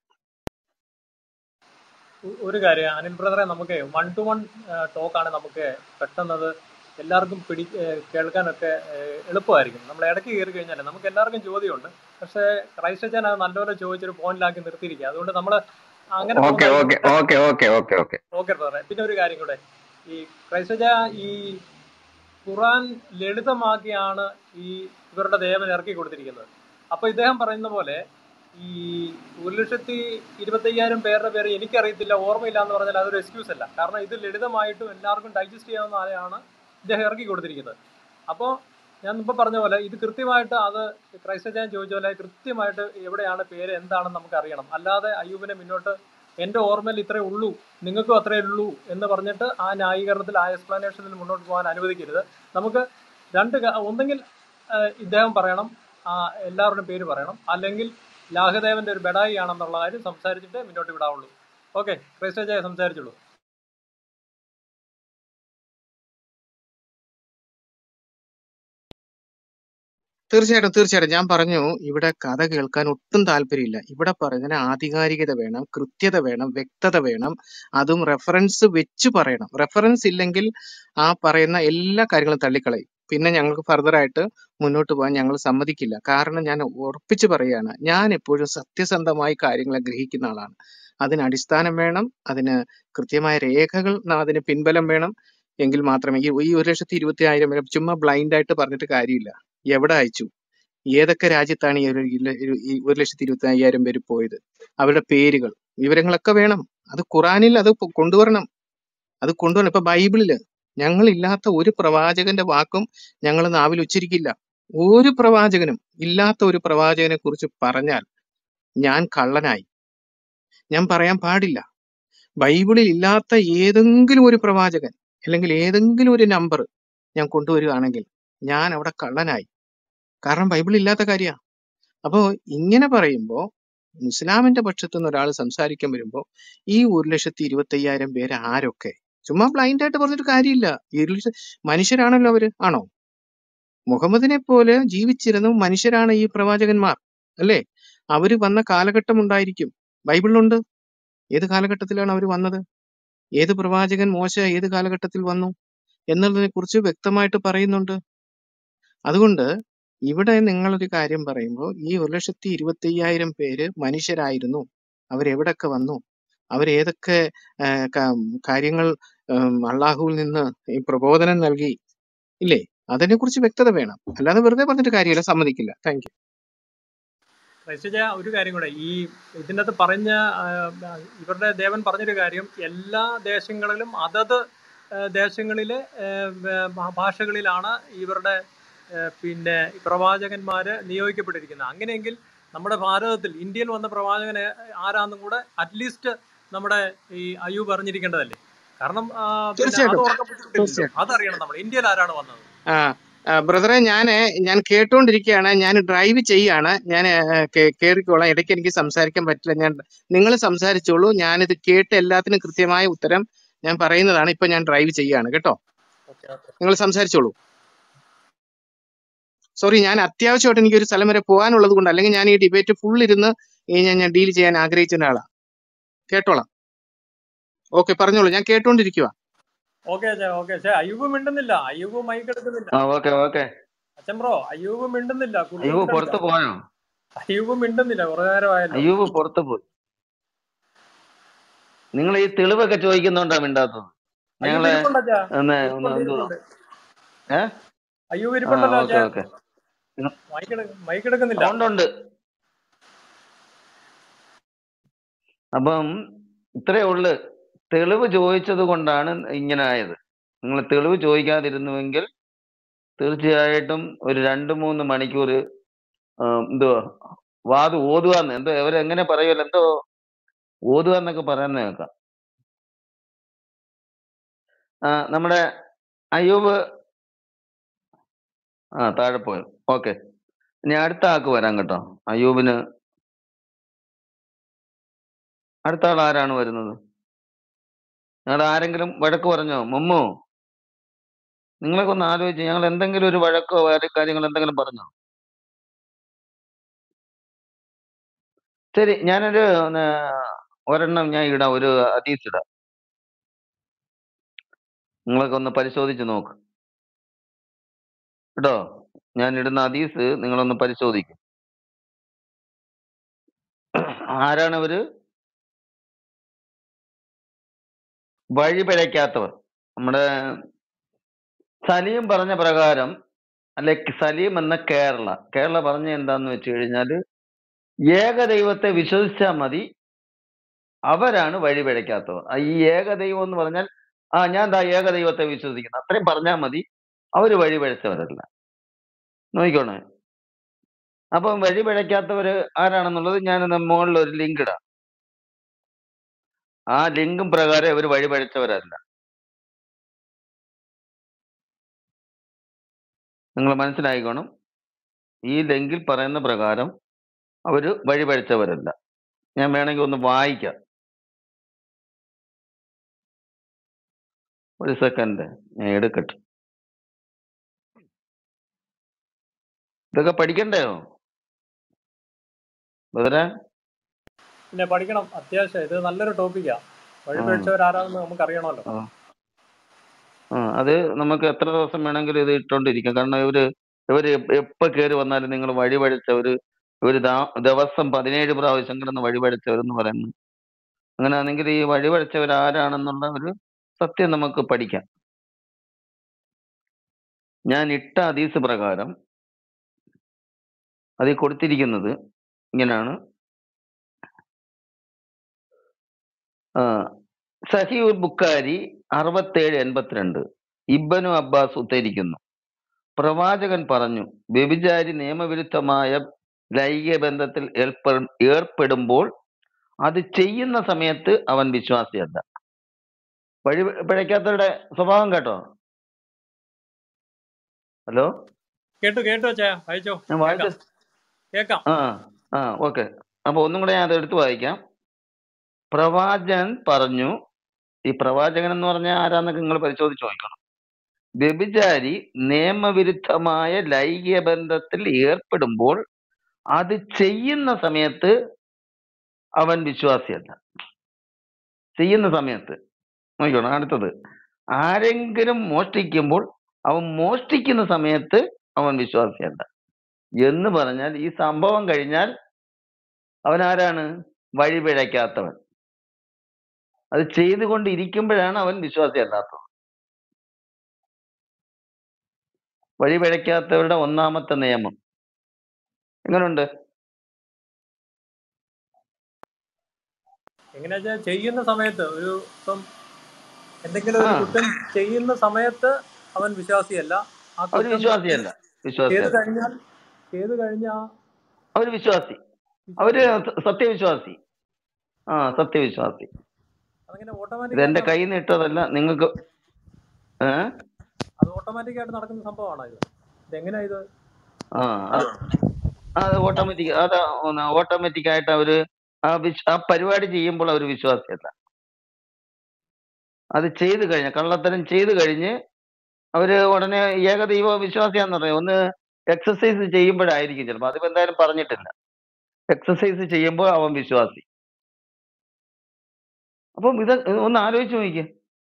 ഒ- ഒരു കാര്യം അനിൽ ബ്രദറെ നമുക്ക് വൺ ടു വൺ ടോക്കാണ് നമുക്ക് പെട്ടെന്ന് അത് എല്ലാവർക്കും പിടി ഏഹ് കേൾക്കാനൊക്കെ ഏഹ് എളുപ്പമായിരിക്കും നമ്മൾ ഇടയ്ക്ക് കയറി കഴിഞ്ഞാൽ നമുക്ക് എല്ലാവർക്കും ചോദ്യമുണ്ട് പക്ഷേ ക്രൈസ്റ്റ് അച്ഛൻ അത് നല്ലപോലെ ചോദിച്ചൊരു പോയിന്റിലാക്കി നിർത്തിയിരിക്കുക അതുകൊണ്ട് നമ്മൾ അങ്ങനെ ഓക്കെ പോകുന്നതായിരിക്കും okay okay okay okay okay okay ബ്രദറെ പിന്നെ ഒരു കാര്യം കൂടെ ഈ ക്രൈസ്റ്റ് അച്ഛ ഈ ഖുറാൻ ലളിതമാക്കിയാണ് ഈ ഇവരുടെ ദേവൻ ഇറക്കി കൊടുത്തിരിക്കുന്നത് അപ്പൊ ഇദ്ദേഹം പറയുന്ന പോലെ ഈ ഒരു ലക്ഷത്തി ഇരുപത്തി അയ്യായിരം പേരുടെ പേര് എനിക്കറിയത്തില്ല ഓർമ്മയില്ല എന്ന് പറഞ്ഞാൽ അതൊരു എക്സ്ക്യൂസ് അല്ല കാരണം ഇത് ലളിതമായിട്ടും എല്ലാവർക്കും ഡൈജസ്റ്റ് ചെയ്യാവുന്ന ആരെയാണ് ഇദ്ദേഹം ഇറക്കി കൊടുത്തിരിക്കുന്നത് അപ്പോൾ ഞാൻ മുമ്പ് പറഞ്ഞ പോലെ ഇത് കൃത്യമായിട്ട് അത് ക്രൈസ്റ്റ് ഞാൻ ചോദിച്ച പോലെ കൃത്യമായിട്ട് എവിടെയാണ് പേര് എന്താണെന്ന് നമുക്ക് അറിയണം അല്ലാതെ അയ്യൂബിനെ മുന്നോട്ട് എൻ്റെ ഓർമ്മയിൽ ഇത്രേ ഉള്ളൂ നിങ്ങൾക്കും അത്രേ ഉള്ളൂ എന്ന് പറഞ്ഞിട്ട് ആ ന്യായീകരണത്തിൽ ആ എക്സ്പ്ലനേഷനിൽ മുന്നോട്ട് പോകാൻ അനുവദിക്കരുത് നമുക്ക് രണ്ട് ക- ഒന്നെങ്കിൽ ആ, ഇദ്ദേഹം പറയണം ആ, എല്ലാവരുടെയും പേര് പറയണം അല്ലെങ്കിൽ ലാഹദേവന്റെ ഒരു ബെഡായി ആണെന്നുള്ള കാര്യം സംസാരിച്ചിട്ട് മുന്നോട്ട് വിടാവുള്ളൂ ഓക്കെ ക്രൈസ്റ്റേജായ സംസാരിച്ചുള്ളൂ തീർച്ചയായിട്ടും തീർച്ചയായിട്ടും ഞാൻ പറഞ്ഞു ഇവിടെ കഥ കേൾക്കാൻ ഒട്ടും താല്പര്യമില്ല ഇവിടെ പറയുന്നതിന് ആധികാരികത വേണം കൃത്യത വേണം വ്യക്തത വേണം അതും റെഫറൻസ് വെച്ച് പറയണം റെഫറൻസ് ഇല്ലെങ്കിൽ ആ പറയുന്ന എല്ലാ കാര്യങ്ങളും തള്ളിക്കളയും പിന്നെ ഞങ്ങൾക്ക് ഫർദർ ആയിട്ട് മുന്നോട്ട് പോകാൻ ഞങ്ങൾ സമ്മതിക്കില്ല കാരണം ഞാൻ ഉറപ്പിച്ച് പറയുകയാണ് ഞാൻ എപ്പോഴും സത്യസന്ധമായി കാര്യങ്ങളെ ഗ്രഹിക്കുന്ന ആളാണ് അതിന് അടിസ്ഥാനം വേണം അതിന് കൃത്യമായ രേഖകൾ ന- അതിന് പിൻബലം വേണം എങ്കിൽ മാത്രമേ ഈ ഈ ഒരു ലക്ഷത്തി ഇരുപത്തി ആയിരം പേരെ ചുമ്മാ ബ്ലൈൻഡ് ആയിട്ട് പറഞ്ഞിട്ട് കാര്യമില്ല എവിടെ അയച്ചു ഏതൊക്കെ രാജ്യത്താണ് ഈ ഒരു ഇല്ല- ഒരു- ഈ ഒരു ലക്ഷത്തി ഇരുപത്തി അയ്യായിരം പേര് പോയത് അവരുടെ പേരുകൾ വിവരങ്ങളൊക്കെ വേണം അത് ഖുറാനിൽ അത് പൊ- കൊണ്ടുവരണം അത് കൊണ്ടുവരണം ഇപ്പൊ ബൈബിളില് ഞങ്ങൾ ഇല്ലാത്ത ഒരു പ്രവാചകന്റെ വാക്കും ഞങ്ങൾ നാവിൽ ഉച്ചരിക്കില്ല ഒരു പ്രവാചകനും ഇല്ലാത്ത ഒരു പ്രവാചകനെ കുറിച്ച് പറഞ്ഞാൽ ഞാൻ കള്ളനായി ഞാൻ പറയാൻ പാടില്ല ബൈബിളിൽ ഇല്ലാത്ത ഏതെങ്കിലും ഒരു പ്രവാചകൻ അല്ലെങ്കിൽ ഏതെങ്കിലും ഒരു നമ്പർ ഞാൻ കൊണ്ടുവരികയാണെങ്കിൽ ഞാൻ അവിടെ കള്ളനായി കാരണം ബൈബിളിൽ ഇല്ലാത്ത കാര്യമാണ് അപ്പോ ഇങ്ങനെ പറയുമ്പോ ഇസ്ലാമിന്റെ പക്ഷത്തു നിന്ന് ഒരാൾ സംസാരിക്കാൻ വരുമ്പോ ഈ ഒരു ലക്ഷത്തി ഇരുപത്തി അയ്യായിരം പേര് ആരൊക്കെ ചുമ്മാ ബ്ലൈൻഡ് ആയിട്ട് പറഞ്ഞിട്ട് കാര്യമില്ല ഈ ഒരു ലക്ഷ- മനുഷ്യരാണല്ലോ അവര് ആണോ മുഹമ്മദിനെ പോലെ ജീവിച്ചിരുന്ന മനുഷ്യരാണ് ഈ പ്രവാചകന്മാർ അല്ലേ അവര് വന്ന കാലഘട്ടം ഉണ്ടായിരിക്കും ബൈബിളിലുണ്ട് ഏത് കാലഘട്ടത്തിലാണ് അവർ വന്നത് ഏത് പ്രവാചകൻ മോശ ഏത് കാലഘട്ടത്തിൽ വന്നു എന്നുള്ളതിനെ കുറിച്ച് വ്യക്തമായിട്ട് പറയുന്നുണ്ട് അതുകൊണ്ട് ഇവിടെ നിങ്ങളൊരു കാര്യം പറയുമ്പോൾ ഈ ഒരു ലക്ഷത്തി ഇരുപത്തി അയ്യായിരം പേര് മനുഷ്യരായിരുന്നു അവരെവിടൊക്കെ വന്നു അവരേതൊക്കെ ആ, ക- കാര്യങ്ങൾ ഉം, അള്ളാഹുവിൽ നിന്ന് ഈ പ്രബോധനം നൽകി ഇല്ലേ അതിനെക്കുറിച്ച് വ്യക്തത വേണം അല്ലാതെ വെറുതെ പറഞ്ഞിട്ട് കാര്യമില്ല സമ്മതിക്കില്ല താങ്ക് യു ക്രൈസ്തജ ഒരു കാര്യം കൂടെ ഈ ഇതിൻ്റെ അകത്ത് പറഞ്ഞ ആ, ഇവരുടെ ദേവൻ പറഞ്ഞൊരു കാര്യം എല്ലാ ദേശങ്ങളിലും അതത് ആ, ദേശങ്ങളിലെ ആ, വ- ഭാഷകളിലാണ് ഇവരുടെ ആ, പിന്നെ പ്രവാചകന്മാര് നിയോഗിക്കപ്പെട്ടിരിക്കുന്നത് അങ്ങനെയെങ്കിൽ നമ്മുടെ ഭാരതത്തിൽ ഇന്ത്യയിൽ വന്ന പ്രവാചകൻ ആരാന്നും കൂടെ അറ്റ്ലീസ്റ്റ് നമ്മുടെ ഈ അയ്യൂബ് അറിഞ്ഞിരിക്കേണ്ടതല്ലേ കാരണം ആ, പിന്നെ അത് തീർച്ചയായിട്ടും ഉറക്കപ്പെട്ടിട്ടില്ലല്ലോ തീർച്ചയായിട്ടും അതറിയണം നമ്മൾ ഇന്ത്യയിൽ ആരാണ് വന്നത് ആ ആ, ബ്രദറെ ഞാന് ഞാൻ കേട്ടോണ്ടിരിക്കുകയാണ് ഞാൻ ഡ്രൈവ് ചെയ്യാണ് ഞാൻ കേറിക്കോളാം ഇടയ്ക്ക് എനിക്ക് സംസാരിക്കാൻ പറ്റില്ല ഞാൻ നിങ്ങൾ സംസാരിച്ചോളൂ ഞാനിത് കേട്ട് എല്ലാത്തിനും കൃത്യമായ ഉത്തരം ഞാൻ പറയുന്നതാണ് ഇപ്പൊ ഞാൻ ഡ്രൈവ് ചെയ്യാണ് കേട്ടോ ഓക്കെ ഓക്കെ നിങ്ങൾ സംസാരിച്ചോളൂ സോറി ഞാൻ അത്യാവശ്യമായിട്ട് എനിക്ക് ഒരു സ്ഥലം വരെ പോകാനുള്ളത് കൊണ്ട് അല്ലെങ്കിൽ ഞാൻ ഈ ഡിബേറ്റ് ഫുൾ ഇരുന്ന് ഈ ഞാൻ ഞാൻ ഡീൽ ചെയ്യാൻ ആഗ്രഹിച്ച ഒരാളാ കേട്ടോളാം ഓക്കെ പറഞ്ഞോളൂ ഞാൻ കേട്ടോണ്ടിരിക്കുക ഓക്കെ ഓക്കെ പക്ഷേ അയ്യൂബ് മിണ്ടുന്നില്ല അയ്യൂബ് മൈക്ക് എടുക്കുന്നില്ല ആ ഓക്കെ ഓക്കെ അച്ഛൻ ബ്രോ അയ്യൂബ് മിണ്ടുന്നില്ല പുള്ളി അയ്യൂബ് മിണ്ടണ്ട പുറത്ത് പോയോ അയ്യൂബ് മിണ്ടുന്നില്ല കുറെ നേരമായല്ലോ അയ്യൂബ് പുറത്ത് പോയി നിങ്ങൾ ഈ തെളിവൊക്കെ ചോദിക്കുന്നുണ്ടാ മിണ്ടാത്തത് അയ്യൂബ് ഞങ്ങളെ ഇരിപ്പുണ്ട് അച്ഛാ ഒന്ന് ഒന്ന് ഇരിപ്പുണ്ട് എന്തുവാ ഇരിപ്പുണ്ട് ഏ അയ്യൂബ് ആ ഇരിപ്പുണ്ടല്ലോ ഓക്കെ അച്ഛാ ഓക്കെ മൈക്ക് എടു മൈക്ക് എടുക്കുന്നില്ല ഉണ്ട് ഉണ്ട് അപ്പം ഇത്രേ ഉള്ളു തെളിവ് ചോദിച്ചത് കൊണ്ടാണ് ഇങ്ങനെ ആയത് നിങ്ങൾ തെളിവ് ചോദിക്കാതിരുന്നുവെങ്കിൽ തീർച്ചയായിട്ടും ഒരു രണ്ട് മൂന്ന് മണിക്കൂർ എന്തുവാ വാത് ഓതുവാന്ന് എന്തോ അവരെങ്ങനെ പറയുമല്ലോ എന്തോ ഓതുക എന്നൊക്കെ പറയുന്ന കേൾക്കാം ആ, നമ്മുടെ അയ്യൂബ് ആ താഴെ പോയോ ഓക്കെ ഇനി അടുത്ത ആൾക്ക് വരാം കേട്ടോ അയ്യൂബിന് അടുത്ത ആൾ ആരാണ് വരുന്നത് ഞങ്ങൾ ആരെങ്കിലും വഴക്ക് പറഞ്ഞോ മുമ്മു നിങ്ങളൊക്കെ ഒന്ന് ആലോചിച്ച് ഞങ്ങൾ എന്തെങ്കിലും ഒരു വഴക്കോ വേറെ കാര്യങ്ങൾ എന്തെങ്കിലും പറഞ്ഞോ ശരി ഞാനൊരു ഒന്ന് ഒരെണ്ണം ഞാൻ ഇടാം ഒരു ഹദീസ് ഇടാം നിങ്ങളൊക്കെ ഒന്ന് പരിശോധിച്ച് നോക്ക് കേട്ടോ ഞാൻ ഇടുന്ന ഹദീസ് നിങ്ങളൊന്ന് പരിശോധിക്കും ആരാണ് അവര് വഴി പിഴയ്ക്കാത്തവർ നമ്മുടെ സലീം പറഞ്ഞ പ്രകാരം അല്ലെ സലീം എന്ന കേരള കേരള പറഞ്ഞ എന്താന്ന് വെച്ച് കഴിഞ്ഞാല് ഏകദൈവത്തെ വിശ്വസിച്ചാൽ മതി അവരാണ് വഴി പിഴയ്ക്കാത്തവർ ആ ഈ ഏകദൈവം എന്ന് പറഞ്ഞാൽ ആ ഞാൻ ദാ ഏകദൈവത്തെ വിശ്വസിക്കുന്നു അത്രയും പറഞ്ഞാൽ മതി അവര് വഴി പിഴച്ചവരല്ല നോക്കിക്കോണേ അപ്പം വഴി പിഴയ്ക്കാത്തവര് ആരാണെന്നുള്ളത് ഞാൻ മുകളിൽ ഒരു ലിങ്ക് ഇടാം ആ ലിങ്കും പ്രകാരം ഇവർ വഴി പിഴച്ചവരല്ല നിങ്ങൾ മനസ്സിലായിക്കോണം ഈ ലിങ്കിൽ പറയുന്ന പ്രകാരം അവര് വഴി പിഴച്ചവരല്ല ഞാൻ വേണമെങ്കിൽ ഒന്ന് വായിക്കാം ഒരു സെക്കൻഡ് ഞാൻ എടുക്കട്ടെ ഇതൊക്കെ പഠിക്കണ്ടയോ ബദറെ പിന്നെ പഠിക്കണം അത്യാവശ്യം ഇത് നല്ലൊരു ടോപ്പിക്കാ വഴി ആ പിഴച്ചവരാരാണെന്ന് നമുക്ക് അറിയണമല്ലോ ആ ആ അത് നമുക്ക് എത്ര ദിവസം വേണമെങ്കിലും ഇത് ഇട്ടോണ്ടിരിക്കാം കാരണം ഇവര് ഇവര് എപ്പോ കയറി വന്നാലും നിങ്ങൾ വഴി പഴിച്ചവര് ഒരു ദാ- ദിവസം പതിനേഴ് പ്രാവശ്യം കിടന്ന് വഴി പഴിച്ചവരെന്ന് പറയുന്നു അങ്ങനെയാണെങ്കിൽ ഈ വഴി പഴിച്ചവർ ആരാണെന്നുള്ള ഒരു സത്യം നമുക്ക് പഠിക്കാം ഞാൻ ഇട്ട ഹദീസ് പ്രകാരം അതിൽ കൊടുത്തിരിക്കുന്നത് ഇങ്ങനെയാണ് ആ, സഹിഉൽ ബുക്കാരി അറുപത്തേഴ് എൺപത്തിരണ്ട് ഇബ്ബനു അബ്ബാസ് ഉദ്ധരിക്കുന്നു പ്രവാചകൻ പറഞ്ഞു വ്യഭിചാരി നിയമവിരുദ്ധമായ ലൈംഗിക ബന്ധത്തിൽ ഏർപ്പെ- ഏർപ്പെടുമ്പോൾ അത് ചെയ്യുന്ന സമയത്ത് അവൻ വിശ്വാസിയല്ല വഴി പിഴയ്ക്കാത്തവരുടെ സ്വഭാവം കേട്ടോ ഹലോ കേട്ടു കേട്ടു അച്ഛാ അയച്ചോ ഞാൻ കേൾക്കാം വായിച്ച കേൾക്കാം ആ ആ ഓക്കെ അപ്പൊ ഒന്നും കൂടെ ഞാൻ അത് എടുത്തു വായിക്കാം പ്രവാചകൻ പറഞ്ഞു ഈ പ്രവാചകൻ എന്ന് പറഞ്ഞാൽ ആരാന്നൊക്കെ നിങ്ങൾ പരിശോധിച്ച് നോക്കണം വ്യഭിചാരി നിയമവിരുദ്ധമായ ലൈംഗിക ബന്ധത്തിൽ ഏർപ്പെടുമ്പോൾ അത് ചെയ്യുന്ന സമയത്ത് അവൻ വിശ്വാസിയല്ല ചെയ്യുന്ന സമയത്ത് നോക്കണം അടുത്തത് ആരെങ്കിലും മോഷ്ടിക്കുമ്പോൾ അവൻ മോഷ്ടിക്കുന്ന സമയത്ത് അവൻ വിശ്വാസിയല്ല എന്ന് പറഞ്ഞാൽ ഈ സംഭവം കഴിഞ്ഞാൽ അവൻ ആരാണ് വഴി പിഴയ്ക്കാത്തവൻ അത് ചെയ്തുകൊണ്ടിരിക്കുമ്പോഴാണ് അവൻ വിശ്വാസിയല്ലാത്തത് വഴി പിഴയ്ക്കാത്തവരുടെ ഒന്നാമത്തെ നിയമം എങ്ങനെയുണ്ട് എങ്ങനെയാ വെച്ചാൽ ചെയ്യുന്ന സമയത്ത് ഒരു ഇപ്പം എന്തെങ്കിലും ആ ഒരു കുറ്റം ചെയ്യുന്ന സമയത്ത് അവൻ വിശ്വാസിയല്ല ആ അവര് കുറ്റം വിശ്വാസിയല്ല ചെയ്ത് വിശ്വാസിയല്ല കഴിഞ്ഞാൽ ചെയ്ത് കഴിഞ്ഞാൽ അവര് വിശ്വാസി അവര് വിശ്വാസിയല്ല സ- സത്യവിശ്വാസി ആ സത്യവിശ്വാസി അതങ്ങനെ ഇത് ഓട്ടോമാറ്റിക് എന്റെ ആയിട്ട് കയ്യിൽ നിന്ന് ഇട്ടതല്ല നിങ്ങൾക്ക് ഏ അത് ഓട്ടോമാറ്റിക് ആയിട്ട് നടക്കുന്ന സംഭവമാണോ ഇത് ഇതെങ്ങനെയാ ഇത് ആ അത് അത് ഓട്ടോമാറ്റിക് അത് ഓട്ടോമാറ്റിക് ആയിട്ട് അവര് ആ വിശ് ആ പരിപാടി ചെയ്യുമ്പോൾ അവർ വിശ്വാസിയല്ല അത് ചെയ്തു കഴിഞ്ഞ കള്ളത്തരം ചെയ്തു കഴിഞ്ഞ് അവര് ഉടനെ ഏകദൈവ വിശ്വാസിയാന്ന് പറയും ഒന്ന് എക്സസൈസ് ചെയ്യുമ്പോഴായിരിക്കും ചിലപ്പോൾ അതിപ്പോ എന്തായാലും പറഞ്ഞിട്ടില്ല എക്സസൈസ് ചെയ്യുമ്പോൾ അവൻ വിശ്വാസി അപ്പം ഇത് ഒന്ന് ആലോചിച്ച് നോക്കിയേ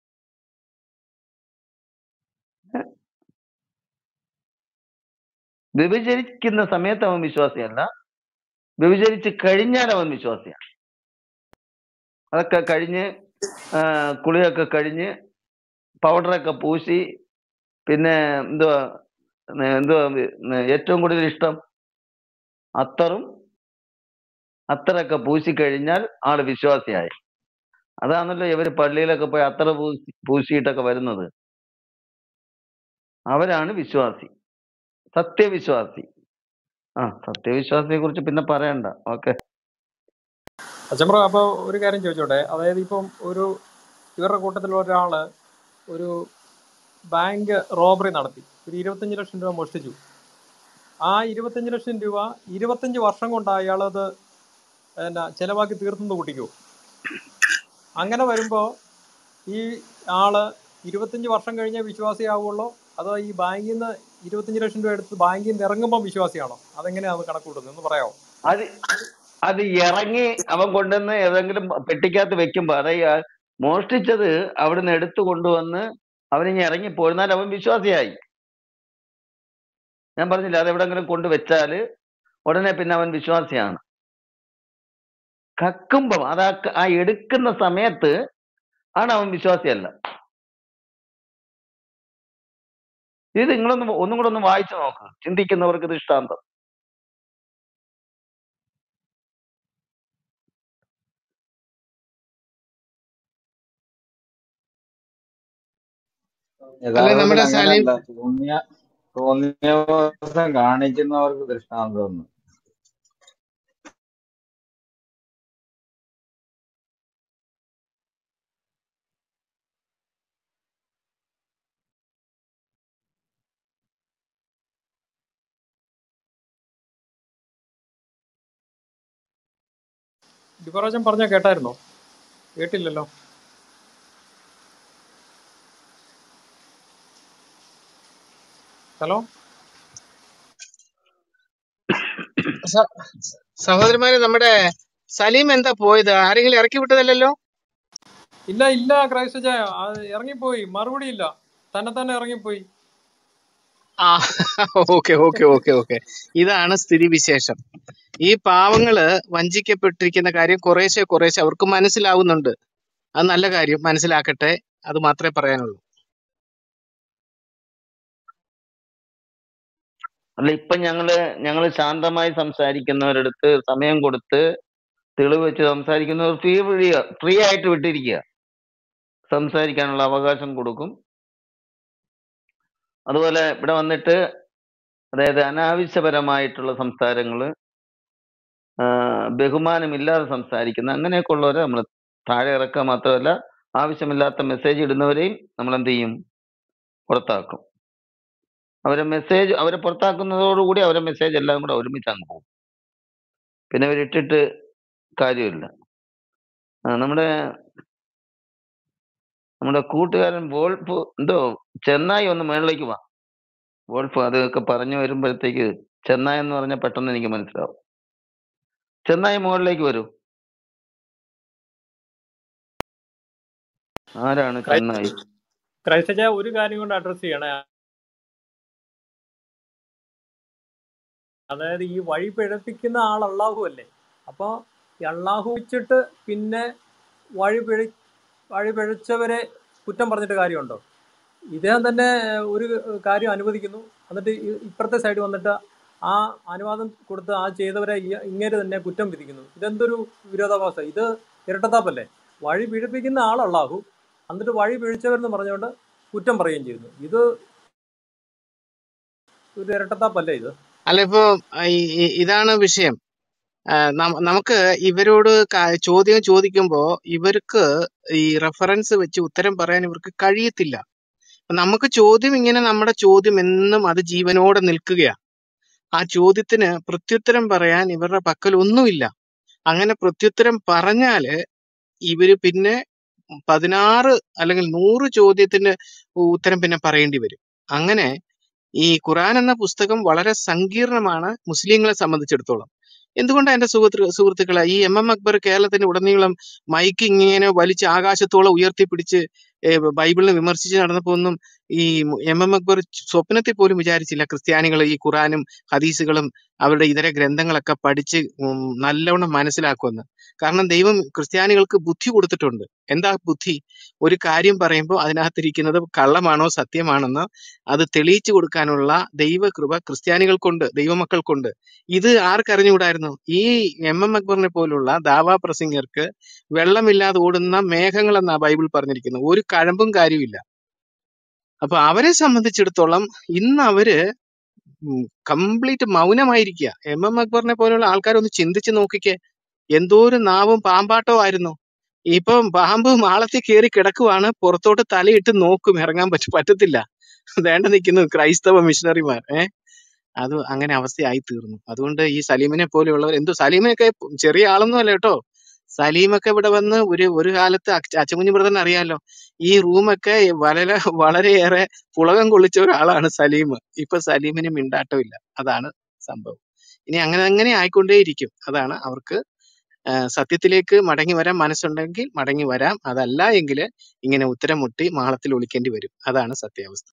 വ്യഭിചരിക്കുന്ന സമയത്ത് അവൻ വിശ്വാസിയല്ല വ്യഭിചരിച്ച് കഴിഞ്ഞാൽ അവൻ വിശ്വാസിയാണ് അതൊക്കെ കഴിഞ്ഞ് ആ, കുളിയൊക്കെ കഴിഞ്ഞ് പൗഡറൊക്കെ പൂശി പിന്നെ എന്തുവാ നെ- എന്തുവാ നെ- ഏറ്റവും കൂടുതൽ ഇഷ്ടം അത്തറും അത്തറൊക്കെ പൂശി കഴിഞ്ഞാൽ ആള് വിശ്വാസിയായി അതാണല്ലോ ഇവര് പള്ളിയിലൊക്കെ പോയി അത്തറ പൂശി പൂശിയിട്ടൊക്കെ വരുന്നത് അവരാണ് വിശ്വാസി സത്യവിശ്വാസി ആ സത്യവിശ്വാസിയെ കുറിച്ച് പിന്നെ പറയണ്ട ഓക്കെ അച്ചമ്പ്ര അപ്പോൾ ഒരു കാര്യം ചോദിച്ചോട്ടെ അതായത് ഇപ്പം ഒരു ഇവരുടെ കൂട്ടത്തിലുള്ള ഒരാള് ഒരു ബാങ്ക് റോബറി നടത്തി ഒരു ഇരുപത്തഞ്ച് ലക്ഷം രൂപ മോഷ്ടിച്ചു ആ ഇരുപത്തഞ്ച് ലക്ഷം രൂപ ഇരുപത്തഞ്ച് വർഷം കൊണ്ട് അയാളത് എന്നാ ചെലവാക്കി തീർത്തുന്നത് കുട്ടിക്കോ അങ്ങനെ വരുമ്പോൾ ഈ ആള് ഇരുപത്തഞ്ച് വർഷം കഴിഞ്ഞേ വിശ്വാസിയാവുള്ളൂ അതോ ഈ ബാങ്കിൽ നിന്ന് ഇരുപത്തഞ്ച് ലക്ഷം രൂപ എടുത്ത് ബാങ്കിൽ നിന്ന് ഇറങ്ങുമ്പോൾ വിശ്വാസിയാണോ അതെങ്ങനെയാണ് കണക്ക് കൂട്ടുന്നത് എന്ന് പറയാമോ അത് അത് ഇറങ്ങി അവൻ കൊണ്ടുവന്ന് ഏതെങ്കിലും പെട്ടിക്കകത്ത് വെക്കുമ്പോ അതായത് മോഷ്ടിച്ചത് അവിടുന്ന് എടുത്തു കൊണ്ടുവന്ന് അവനിങ്ങി ഇറങ്ങി പോയിരുന്നാൽ അവൻ വിശ്വാസിയായി ഞാൻ പറഞ്ഞില്ല അത് എവിടെങ്കിലും കൊണ്ടുവച്ചാല് ഉടനെ പിന്നെ അവൻ വിശ്വാസിയാണ് കക്കുമ്പം അത് ആ ക- ആ എടുക്കുന്ന സമയത്ത് ആണ് അവൻ വിശ്വാസിയല്ല ഇത് നിങ്ങളൊന്ന് ഒന്നും കൂടെ ഒന്ന് വായിച്ചു നോക്ക് ചിന്തിക്കുന്നവർക്ക് ദൃഷ്ടാന്തം അല്ല യഥാർത്ഥത്തിൽ നമ്മുടെ സലീം അങ്ങനെയല്ല തോന്നിയ തോന്നിയ ദിവസം കാണിക്കുന്നവർക്ക് ദൃഷ്ടാന്തം ഒന്ന് ഡിഫറാജൻ പറഞ്ഞ കേട്ടായിരുന്നോ കേട്ടില്ലല്ലോ ഹലോ സ- സഹോദരന്മാരെ നമ്മുടെ സലീം എന്താ പോയത് ആരെങ്കിലും ഇറക്കി വിട്ടതല്ലല്ലോ ഇല്ല ഇല്ല ക്രൈസ്റ്റ് ചായ അത് ഇറങ്ങിപ്പോയി മറുപടി ഇല്ല തന്നെ തന്നെ ഇറങ്ങിപ്പോയി ആ ഓക്കെ ഓക്കെ ഓക്കെ ഓക്കെ ഇതാണ് സ്ഥിതിവിശേഷം ഈ പാവങ്ങള് വഞ്ചിക്കപ്പെട്ടിരിക്കുന്ന കാര്യം കുറേശ്ശെ കുറേശ്ശെ അവർക്ക് മനസ്സിലാവുന്നുണ്ട് അത് നല്ല കാര്യം മനസ്സിലാക്കട്ടെ അത് മാത്രമേ പറയാനുള്ളൂ അല്ല ഇപ്പൊ ഞങ്ങള് ഞങ്ങള് ശാന്തമായി സംസാരിക്കുന്നവരടുത്ത് സമയം കൊടുത്ത് തെളിവ് വെച്ച് സംസാരിക്കുന്നവർ ഫ്രീ ഫ്രീ ഫ്രീ ആയിട്ട് വിട്ടിരിക്കുക സംസാരിക്കാനുള്ള അവകാശം കൊടുക്കും അതുപോലെ ഇവിടെ വന്നിട്ട് അതായത് അനാവശ്യപരമായിട്ടുള്ള സംസാരങ്ങൾ ബഹുമാനമില്ലാതെ സംസാരിക്കുന്ന അങ്ങനെയൊക്കെ ഉള്ളവരെ നമ്മൾ താഴെ ഇറക്കുക മാത്രമല്ല ആവശ്യമില്ലാത്ത മെസ്സേജ് ഇടുന്നവരെയും നമ്മൾ എന്ത് ചെയ്യും പുറത്താക്കും അവരെ മെസ്സേജ് അവരെ പുറത്താക്കുന്നതോടുകൂടി അവരെ മെസ്സേജ് എല്ലാം കൂടെ ഒരുമിച്ച് അങ്ങ് പോകും പിന്നെ അവരിട്ടിട്ട് കാര്യമില്ല ആ, നമ്മുടെ നമ്മുടെ കൂട്ടുകാരൻ വോൾഫ് എന്തോ ചെന്നായി ഒന്ന് മേളിലേക്ക് വാ വോൾഫ് അതൊക്കെ പറഞ്ഞു വരുമ്പോഴത്തേക്ക് ചെന്നായി എന്ന് പറഞ്ഞാൽ പെട്ടെന്ന് എനിക്ക് മനസ്സിലാവും ചെന്നായി മുകളിലേക്ക് വരൂ ആരാണ് ചെന്നായി ക്രൈസ്തജ ഒരു കാര്യം കൊണ്ട് അഡ്രസ് ചെയ്യണേ അതായത് ഈ വഴി പിഴപ്പിക്കുന്ന ആൾ അള്ളാഹു അല്ലേ അപ്പോൾ ഈ അള്ളാഹു വെച്ചിട്ട് പിന്നെ വഴി പിഴ വഴി പിഴച്ചവരെ കുറ്റം പറഞ്ഞിട്ട് കാര്യമുണ്ടോ ഇദ്ദേഹം തന്നെ ഒരു കാര്യം അനുവദിക്കുന്നു എന്നിട്ട് ഇ- ഇപ്പുറത്തെ സൈഡ് വന്നിട്ട് ആ അനുവാദം കൊടുത്ത് ആ ചെയ്തവരെ ഇ- ഇങ്ങേര് തന്നെ കുറ്റം വിധിക്കുന്നു ഇതെന്തൊരു വിരോധാഭാസം ഇത് ഇരട്ടത്താപ്പല്ലേ വഴി പിഴപ്പിക്കുന്ന ആൾ അള്ളാഹു എന്നിട്ട് വഴി പിഴച്ചവരെന്ന് പറഞ്ഞുകൊണ്ട് കുറ്റം പറയുകയും ചെയ്യുന്നു ഇത് ഒരു ഇരട്ടത്താപ്പല്ലേ ഇത് അല്ല ഇപ്പൊ ഈ- ഈ- ഇതാണ് വിഷയം ആ, നം- നമുക്ക് ഇവരോട് ക- ചോദ്യം ചോദിക്കുമ്പോ ഇവർക്ക് ഈ റെഫറൻസ് വെച്ച് ഉത്തരം പറയാൻ ഇവർക്ക് കഴിയത്തില്ല അപ്പൊ നമുക്ക് ചോദ്യം ഇങ്ങനെ നമ്മുടെ ചോദ്യം എന്നും അത് ജീവനോടെ നിൽക്കുകയാ ആ ചോദ്യത്തിന് പ്രത്യുത്തരം പറയാൻ ഇവരുടെ പക്കൽ ഒന്നുമില്ല അങ്ങനെ പ്രത്യുത്തരം പറഞ്ഞാല് ഇവര് പിന്നെ പതിനാറ് അല്ലെങ്കിൽ നൂറ് ചോദ്യത്തിന് ഉത്തരം പിന്നെ പറയേണ്ടി വരും അങ്ങനെ ഈ ഖുറാൻ എന്ന പുസ്തകം വളരെ സങ്കീർണമാണ് മുസ്ലിങ്ങളെ സംബന്ധിച്ചിടത്തോളം എന്തുകൊണ്ടാണ് എന്റെ സുഹൃത്ത് സുഹൃത്തുക്കളെ ഈ എം എം അക്ബർ കേരളത്തിന്റെ ഉടനീളം മൈക്ക് ഇങ്ങനെ വലിച്ച് ആകാശത്തോളം ഉയർത്തിപ്പിടിച്ച് ഏ, ബൈബിളിനെ വിമർശിച്ച് നടന്നപ്പോ ഒന്നും ഈ എം എം അക്ബർ സ്വപ്നത്തിൽ പോലും വിചാരിച്ചില്ല ക്രിസ്ത്യാനികൾ ഈ ഖുറാനും ഹദീസുകളും അവരുടെ ഇതര ഗ്രന്ഥങ്ങളൊക്കെ പഠിച്ച് ഉം, നല്ലവണ്ണം മനസ്സിലാക്കുമെന്ന് കാരണം ദൈവം ക്രിസ്ത്യാനികൾക്ക് ബുദ്ധി കൊടുത്തിട്ടുണ്ട് എന്താ ബുദ്ധി ഒരു കാര്യം പറയുമ്പോൾ അതിനകത്തിരിക്കുന്നത് കള്ളമാണോ സത്യമാണെന്നോ അത് തെളിയിച്ചു കൊടുക്കാനുള്ള ദൈവകൃപ ക്രിസ്ത്യാനികൾക്കുണ്ട് ദൈവമക്കൾക്കുണ്ട് ഇത് ആർക്കറിഞ്ഞുകൂടായിരുന്നു ഈ എം എം അക്ബറിനെ പോലുള്ള ദാവാ പ്രസംഗർക്ക് വെള്ളമില്ലാതെ ഓടുന്ന മേഘങ്ങൾ എന്നാ ബൈബിൾ പറഞ്ഞിരിക്കുന്നത് ഒരു കഴമ്പും കാര്യമില്ല അപ്പൊ അവരെ സംബന്ധിച്ചിടത്തോളം ഇന്ന് അവര് കംപ്ലീറ്റ് മൗനമായിരിക്കുക എം എം അക്ബറിനെ പോലുള്ള ആൾക്കാരൊന്ന് ചിന്തിച്ചു നോക്കിക്കേ എന്തോരം നാവും പാമ്പാട്ടോ ആയിരുന്നു ഇപ്പം പാമ്പ് മാളത്തിൽ കയറി കിടക്കുവാണ് പുറത്തോട്ട് തലയിട്ട് നോക്കും ഇറങ്ങാൻ പറ്റ പറ്റത്തില്ല വേണ്ട നിൽക്കുന്നു ക്രൈസ്തവ മിഷണറിമാർ ഏഹ് അത് അങ്ങനെ അവസ്ഥയായി തീർന്നു അതുകൊണ്ട് ഈ സലീമിനെ പോലെയുള്ളവർ എന്തോ സലീമിനൊക്കെ ചെറിയ ആളൊന്നും അല്ല കേട്ടോ സലീമൊക്കെ ഇവിടെ വന്ന് ഒരു ഒരു കാലത്ത് അച്ച- അച്ചൻകുഞ്ഞ് ബ്രദറിന് അറിയാലോ ഈ റൂമൊക്കെ വളരെ വളരെയേറെ പുളകം കൊള്ളിച്ച ഒരാളാണ് സലീം ഇപ്പൊ സലീമിന് മിണ്ടാട്ടമില്ല അതാണ് സംഭവം ഇനി അങ്ങനെ അങ്ങനെ ആയിക്കൊണ്ടേയിരിക്കും അതാണ് അവർക്ക് ആ, സത്യത്തിലേക്ക് മടങ്ങി വരാൻ മനസ്സുണ്ടെങ്കിൽ മടങ്ങി വരാം അതല്ല എങ്കിൽ ഇങ്ങനെ ഉത്തരം മുട്ടി മാളത്തിൽ ഒളിക്കേണ്ടി വരും അതാണ് സത്യാവസ്ഥ